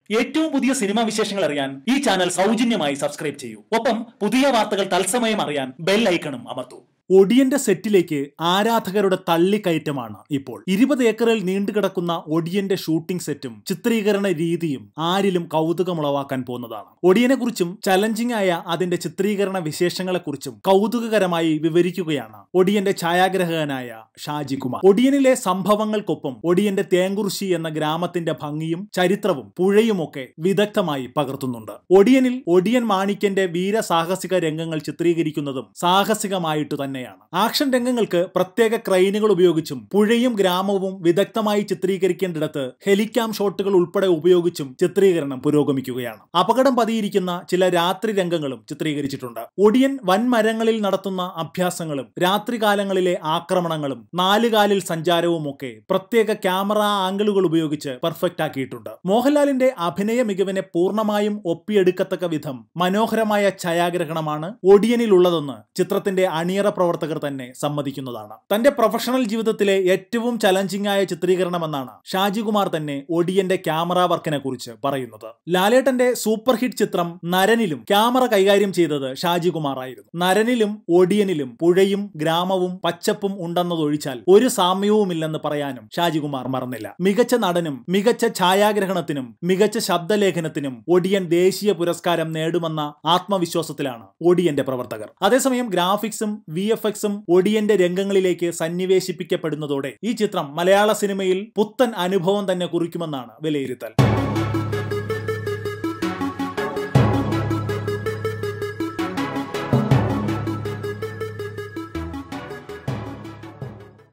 ഏറ്റവും പുതിയ സിനിമാ വിശേഷങ്ങൾ അറിയാൻ ഈ ചാനൽ സൗജന്യമായി സബ്സ്ക്രൈബ് ചെയ്യൂ ഒപ്പം പുതിയ വാർത്തകൾ തത്സമയം അറിയാൻ ബെൽ ഐക്കണും അമർത്തൂ ഒടിയന്റെ സെറ്റിലേക്ക് ആരാധകരുടെ തള്ളിക്കയറ്റമാണ് ഇപ്പോൾ ഇരുപത് ഏക്കറിൽ നീണ്ടുകിടക്കുന്ന ഒടിയന്റെ ഷൂട്ടിംഗ് സെറ്റും ചിത്രീകരണ രീതിയും ആരിലും കൗതുകമുളവാക്കാൻ പോകുന്നതാണ് ഒടിയനെ കുറിച്ചും ചലഞ്ചിങ് ആയ അതിന്റെ ചിത്രീകരണ വിശേഷങ്ങളെക്കുറിച്ചും കൗതുകകരമായി വിവരിക്കുകയാണ് ഒടിയന്റെ ഛായാഗ്രഹകനായ ഷാജി കുമാർ ഒടിയനിലെ സംഭവങ്ങൾക്കൊപ്പം ഒടിയന്റെ തേങ്കുറിശി എന്ന ഗ്രാമത്തിന്റെ ഭംഗിയും ചരിത്രവും പുഴയുമൊക്കെ വിദഗ്ധമായി പകർത്തുന്നുണ്ട് ഒടിയനിൽ ഒടിയൻ മാണിക്യന്റെ വീരസാഹസിക രംഗങ്ങൾ ചിത്രീകരിക്കുന്നതും സാഹസികമായിട്ട് തന്നെയാണ് ആക്ഷൻ രംഗങ്ങൾക്ക് പ്രത്യേക ക്രൈനുകൾ ഉപയോഗിച്ചും പുഴയും ഗ്രാമവും വിദഗ്ധമായി ചിത്രീകരിക്കേണ്ടിടത്ത് ഹെലിക്യാം ഷോട്ടുകൾ ഉൾപ്പെടെ ഉപയോഗിച്ചും ചിത്രീകരണം പുരോഗമിക്കുകയാണ് അപകടം പതിയിരിക്കുന്ന ചില രാത്രി രംഗങ്ങളും ചിത്രീകരിച്ചിട്ടുണ്ട് ഒടിയൻ വൻമരങ്ങളിൽ നടത്തുന്ന അഭ്യാസങ്ങളും രാത്രികാലങ്ങളിലെ ആക്രമണങ്ങളും നാലുകാലിൽ സഞ്ചാരവും ഒക്കെ പ്രത്യേക ക്യാമറ ആംഗിളുകൾ ഉപയോഗിച്ച് പെർഫെക്റ്റ് ആക്കിയിട്ടുണ്ട് മോഹൻലാലിന്റെ അഭിനയ മികവിനെ പൂർണ്ണമായും ഒപ്പിയെടുക്കത്തക്ക വിധം മനോഹരമായ ഛായാഗ്രഹണമാണ് ഒടിയനിലുള്ളതെന്ന് ചിത്രത്തിന്റെ അണിയറ പ്രവർത്തകർ തന്നെ സമ്മതിക്കുന്നതാണ് തന്റെ പ്രൊഫഷണൽ ജീവിതത്തിലെ ഏറ്റവും ചലഞ്ചിങ് ആയ ചിത്രീകരണമെന്നാണ് ഷാജികുമാർ തന്നെ ഒടിയന്റെ ക്യാമറ വർക്കിനെ കുറിച്ച് പറയുന്നത് ലാലേട്ടന്റെ സൂപ്പർ ഹിറ്റ് ചിത്രം നരനിലും ക്യാമറ കൈകാര്യം ചെയ്തത് ഷാജികുമാർ ആയിരുന്നു നരനിലും ഒടിയനിലും പുഴയും ഗ്രാമവും പച്ചപ്പും ഉണ്ടെന്നതൊഴിച്ചാൽ ഒരു സാമ്യവുമില്ലെന്ന് പറയാനും ഷാജികുമാർ മറന്നില്ല മികച്ച നടനും മികച്ച ഛായാഗ്രഹണത്തിനും മികച്ച ശബ്ദലേഖനത്തിനും ഒടിയൻ ദേശീയ പുരസ്കാരം നേടുമെന്ന ആത്മവിശ്വാസത്തിലാണ് ഒടിയന്റെ പ്രവർത്തകർ അതേസമയം ഗ്രാഫിക്സും വി എഫ് എക്സും ഒടിയന്റെ രംഗങ്ങളിലേക്ക് സന്നിവേശിപ്പിക്കപ്പെടുന്നതോടെ ഈ ചിത്രം മലയാള സിനിമയിൽ പുത്തൻ അനുഭവം തന്നെ കുറിക്കുമെന്നാണ് വിലയിരുത്തൽ